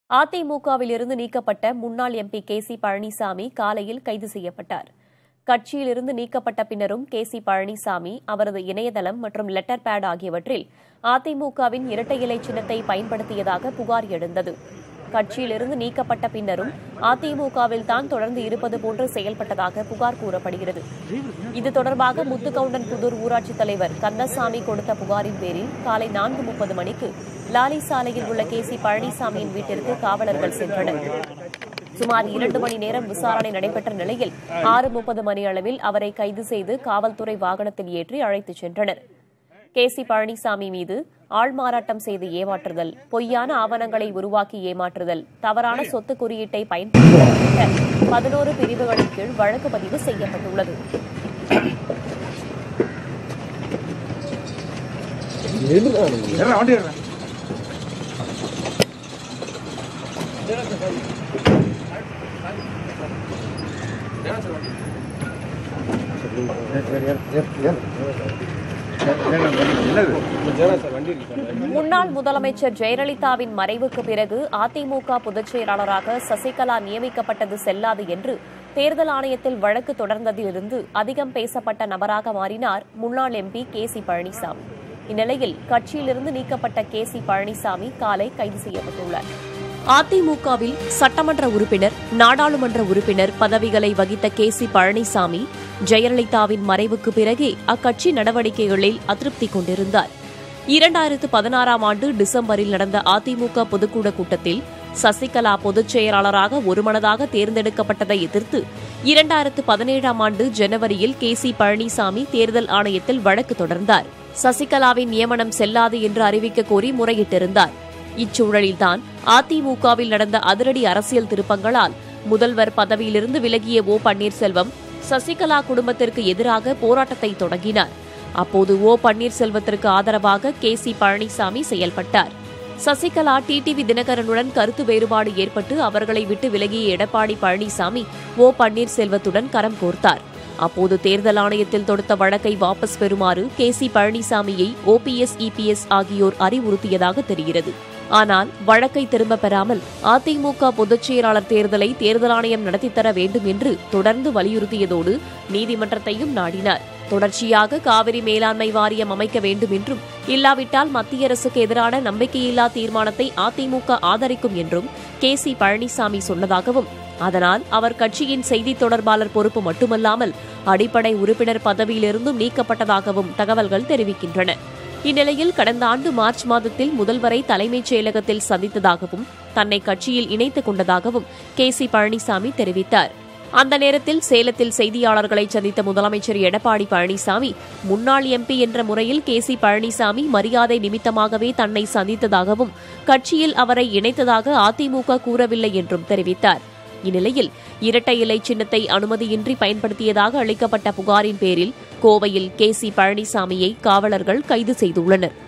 அதிமுகவில் இருந்து நீக்கப்பட்ட முன்னாள் எம்பி கே சி பழனிசாமி காலையில் கைது செய்யப்பட்டார் கட்சியிலிருந்து நீக்கப்பட்ட பின்னரும் கே சி பழனிசாமி அவரது இணையதளம் மற்றும் லெட்டர் பேட் ஆகியவற்றில் அதிமுகவின் இரட்டை இலை சின்னத்தை பயன்படுத்தியதாக புகார் எழுந்தது கட்சியிலிருந்து நீக்கப்பட்ட பின்னரும் அதிமுகவில் தான் தொடர்ந்து இருப்பது போன்று செயல்பட்டதாக புகார் கூறப்படுகிறது இது தொடர்பாக முத்துக்கவுண்டன் புதூர் ஊராட்சித் தலைவர் கந்தசாமி கொடுத்த புகாரின் பேரில் காலை நான்கு முப்பது மணிக்கு லாலி சாலையில் உள்ள கே சி பழனிசாமியின் வீட்டிற்கு காவலர்கள் சென்றனர் சுமார் இரண்டு மணி நேரம் விசாரணை நடைபெற்ற நிலையில் ஆறு முப்பது மணி அளவில் அவரை கைது செய்து காவல்துறை வாகனத்தில் ஏற்றி அழைத்துச் சென்றனர் கே சி பழனிசாமி மீது ஆள்மாறாட்டம் செய்து ஏமாற்றுதல் பொய்யான ஆவணங்களை உருவாக்கி ஏமாற்றுதல் தவறான சொத்து குறியீட்டை பயன்படுத்துதல் உள்ளிட்ட பதினோரு பிரிவுகளின் கீழ் வழக்கு பதிவு செய்யப்பட்டுள்ளது ஏறா, வண்டி ஏறா. முன்னாள் முதலமைச்சர் ஜெயலலிதாவின் மறைவுக்கு பிறகு அதிமுக பொதுச் செயலாளராக சசிகலா நியமிக்கப்பட்டது செல்லாது என்று தேர்தல் ஆணையத்தில் வழக்கு தொடர்ந்ததிலிருந்து அதிகம் பேசப்பட்ட நபராக மாறினார் முன்னாள் எம்பி கே சி பழனிசாமி இந்நிலையில் கட்சியிலிருந்து நீக்கப்பட்ட கே சி பழனிசாமி காலை கைது செய்யப்பட்டுள்ளார் அதிமுகவில் சட்டமன்ற உறுப்பினர் நாடாளுமன்ற உறுப்பினர் பதவிகளை வகித்த கே சி பழனிசாமி ஜெயலலிதாவின் மறைவுக்கு பிறகே அக்கட்சி நடவடிக்கைகளில் அதிருப்தி கொண்டிருந்தார் இரண்டாயிரத்து பதினாறாம் ஆண்டு டிசம்பரில் நடந்த அதிமுக பொதுக்கூட கூட்டத்தில் சசிகலா பொதுச் செயலாளராக ஒருமனதாக தேர்ந்தெடுக்கப்பட்டதை எதிர்த்து இரண்டாயிரத்து பதினேழாம் ஆண்டு ஜனவரியில் கே சி பழனிசாமி தேர்தல் ஆணையத்தில் வழக்கு தொடர்ந்தார் சசிகலாவின் நியமனம் செல்லாது என்று அறிவிக்க கோரி முறையிட்டிருந்தார் இச்சூழலில்தான் அதிமுகவில் நடந்த அதிரடி அரசியல் திருப்பங்களால் முதல்வர் பதவியிலிருந்து விலகிய ஓ பன்னீர்செல்வம் சசிகலா குடும்பத்திற்கு எதிராக போராட்டத்தை தொடங்கினார் அப்போது ஓ பன்னீர்செல்வத்திற்கு ஆதரவாக கே சி பழனிசாமி செயல்பட்டார் சசிகலா டிடிவி தினகரனுடன் கருத்து வேறுபாடு ஏற்பட்டு அவர்களை விட்டு விலகிய எடப்பாடி பழனிசாமி ஓ பன்னீர்செல்வத்துடன் கரம் கோர்த்தார் அப்போது தேர்தல் ஆணையத்தில் தொடுத்த வழக்கை வாபஸ் பெறுமாறு கே சி பழனிசாமியை ஓபிஎஸ் இபிஎஸ் ஆகியோர் அறிவுறுத்தியதாக தெரிகிறது ஆனால் வழக்கை திரும்பப் பெறாமல் அதிமுக பொதுச் செயலாளர் தேர்தலை தேர்தல் ஆணையம் நடத்தித்தர வேண்டும் என்று தொடர்ந்து வலியுறுத்தியதோடு நீதிமன்றத்தையும் நாடினார் தொடர்ச்சியாக காவிரி மேலாண்மை வாரியம் அமைக்க வேண்டும் என்றும் இல்லாவிட்டால் மத்திய அரசுக்கு எதிரான நம்பிக்கையில்லா தீர்மானத்தை அதிமுக ஆதரிக்கும் என்றும் கே சி பழனிசாமி சொன்னதாகவும் அதனால் அவர் கட்சியின் செய்தித் தொடர்பாளர் பொறுப்பு மட்டுமல்லாமல் அடிப்படை உறுப்பினர் பதவியிலிருந்தும் நீக்கப்பட்டதாகவும் தகவல்கள் தெரிவிக்கின்றன இந்நிலையில் கடந்த ஆண்டு மார்ச் மாதத்தில் முதல்வரை தலைமைச் செயலகத்தில் சந்தித்ததாகவும் தன்னை கட்சியில் இணைத்துக் கொண்டதாகவும் கே சி பழனிசாமி தெரிவித்தார் அந்த நேரத்தில் சேலத்தில் செய்தியாளர்களை சந்தித்த முதலமைச்சர் எடப்பாடி பழனிசாமி முன்னாள் எம்பி என்ற முறையில் கே சி பழனிசாமி மரியாதை நிமித்தமாகவே தன்னை சந்தித்ததாகவும் கட்சியில் அவரை இணைத்ததாக அதிமுக கூறவில்லை என்றும் தெரிவித்தார் இந்நிலையில் இரட்டை இலை சின்னத்தை அனுமதியின்றி பயன்படுத்தியதாக அளிக்கப்பட்ட புகாரின் பேரில் கோவையில் கே சி பழனிசாமியை காவலர்கள் கைது செய்துள்ளனர்